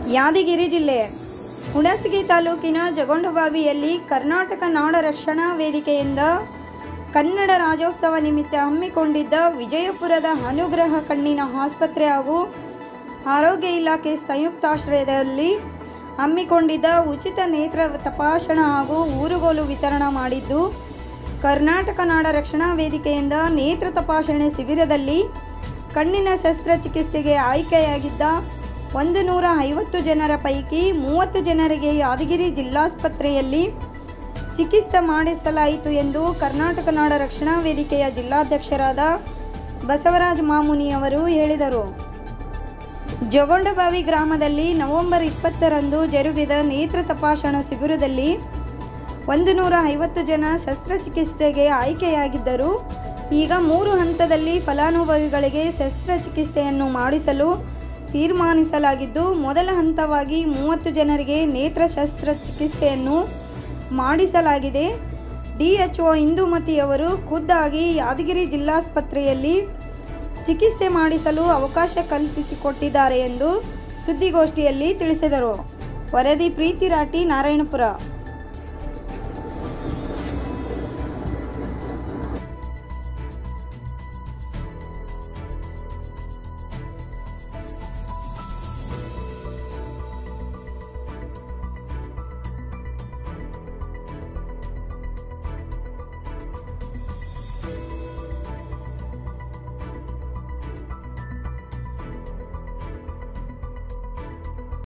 ಯಾದಗಿರಿ ಜಿಲ್ಲೆ ಹುಣಸಗಿ ತಾಲೂಕಿನ ಜಗೊಂಡಬಾವಿಯಲ್ಲಿ ಕರ್ನಾಟಕ ನಾಡ ರಕ್ಷಣಾ ವೇದಿಕೆಯಿಂದ ಕನ್ನಡ ರಾಜ್ಯೋತ್ಸವ ನಿಮಿತ್ತ ಹಮ್ಮಿಕೊಂಡಿದ್ದ ವಿಜಯಪುರದ ಅನುಗ್ರಹ ಕಣ್ಣಿನ ಆಸ್ಪತ್ರೆ ಹಾಗೂ ಆರೋಗ್ಯ ಇಲಾಖೆ ಸಂಯುಕ್ತಾಶ್ರಯದಲ್ಲಿ ಹಮ್ಮಿಕೊಂಡಿದ್ದ ಉಚಿತ ನೇತ್ರ ತಪಾಸಣಾ ಹಾಗೂ ಊರುಗೋಲು ವಿತರಣಾ ಮಾಡಿದ್ದು ಕರ್ನಾಟಕ ನಾಡ ರಕ್ಷಣಾ ವೇದಿಕೆಯಿಂದ ನೇತ್ರ ತಪಾಸಣೆ ಶಿಬಿರದಲ್ಲಿ ಕಣ್ಣಿನ ಶಸ್ತ್ರಚಿಕಿತ್ಸೆಗೆ ಆಯ್ಕೆಯಾಗಿದ್ದ ಒಂದು ನೂರ ಐವತ್ತು ಜನರ ಪೈಕಿ ಮೂವತ್ತು ಜನರಿಗೆ ಯಾದಗಿರಿ ಜಿಲ್ಲಾಸ್ಪತ್ರೆಯಲ್ಲಿ ಚಿಕಿತ್ಸೆ ಮಾಡಿಸಲಾಯಿತು ಎಂದು ಕರ್ನಾಟಕ ನಾಡ ರಕ್ಷಣಾ ವೇದಿಕೆಯ ಜಿಲ್ಲಾಧ್ಯಕ್ಷರಾದ ಬಸವರಾಜ ಮಾಮುನಿಯವರು ಹೇಳಿದರು ಜೊಗೊಂಡಬಾವಿ ಗ್ರಾಮದಲ್ಲಿ ನವೆಂಬರ್ ಇಪ್ಪತ್ತರಂದು ಜರುಗಿದ ನೇತ್ರ ತಪಾಸಣಾ ಶಿಬಿರದಲ್ಲಿ ಒಂದು ನೂರ ಐವತ್ತು ಜನ ಶಸ್ತ್ರಚಿಕಿತ್ಸೆಗೆ ಆಯ್ಕೆಯಾಗಿದ್ದರು ಈಗ ಮೂರು ಹಂತದಲ್ಲಿ ಫಲಾನುಭವಿಗಳಿಗೆ ಶಸ್ತ್ರಚಿಕಿತ್ಸೆಯನ್ನು ಮಾಡಿಸಲು ತೀರ್ಮಾನಿಸಲಾಗಿದ್ದು ಮೊದಲ ಹಂತವಾಗಿ ಮೂವತ್ತು ಜನರಿಗೆ ನೇತ್ರ ಶಸ್ತ್ರಚಿಕಿತ್ಸೆಯನ್ನು ಮಾಡಿಸಲಾಗಿದೆ ಡಿಎಚ್ಒ ಇಂದುಮತಿಯವರು ಖುದ್ದಾಗಿ ಯಾದಗಿರಿ ಜಿಲ್ಲಾಸ್ಪತ್ರೆಯಲ್ಲಿ ಚಿಕಿತ್ಸೆ ಮಾಡಿಸಲು ಅವಕಾಶ ಕಲ್ಪಿಸಿಕೊಟ್ಟಿದ್ದಾರೆ ಎಂದು ಸುದ್ದಿಗೋಷ್ಠಿಯಲ್ಲಿ ತಿಳಿಸಿದರು ವರದಿ ಪ್ರೀತಿ ರಾಟಿ ನಾರಾಯಣಪುರ